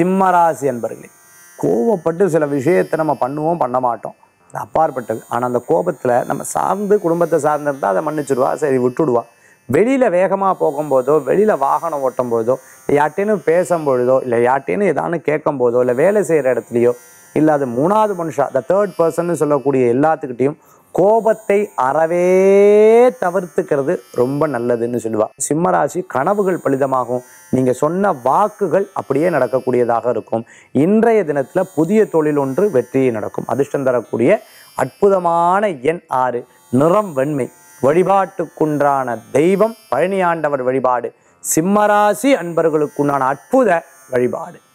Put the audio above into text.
சிம்மராசி அன்பர்களே கோவப்பட்டு சில விஷயத்தை நம்ம பண்ணுவோம் பண்ண மாட்டோம் அது அப்பாற்பட்டது ஆனால் அந்த கோபத்தில் நம்ம சார்ந்து குடும்பத்தை சார்ந்திருந்தால் அதை மன்னிச்சிடுவா சரி விட்டுடுவா வெளியில் வேகமாக போகும்போதோ வெளியில் வாகனம் ஓட்டும் போதோ யார்ட்டேன்னு பேசும்பொழுதோ இல்லை யார்ட்டேன்னு ஏதானு கேட்கும் போதோ இல்லை வேலை செய்கிற இடத்துலையோ இல்லை அது மூணாவது மனுஷா த தேர்ட் பர்சன் சொல்லக்கூடிய எல்லாத்துக்கிட்டையும் கோபத்தை அறவே தவிர்த்துக்கிறது ரொம்ப நல்லதுன்னு சொல்லுவா சிம்மராசி கனவுகள் பலிதமாகும் நீங்க சொன்ன வாக்குகள் அப்படியே நடக்கக்கூடியதாக இருக்கும் இன்றைய தினத்துல புதிய தொழில் ஒன்று வெற்றியை நடக்கும் அதிர்ஷ்டம் தரக்கூடிய அற்புதமான எண் ஆறு நிறம் வெண்மை வழிபாட்டுக்குன்றான தெய்வம் பழனியாண்டவர் வழிபாடு சிம்மராசி அன்பர்களுக்குண்டான அற்புத வழிபாடு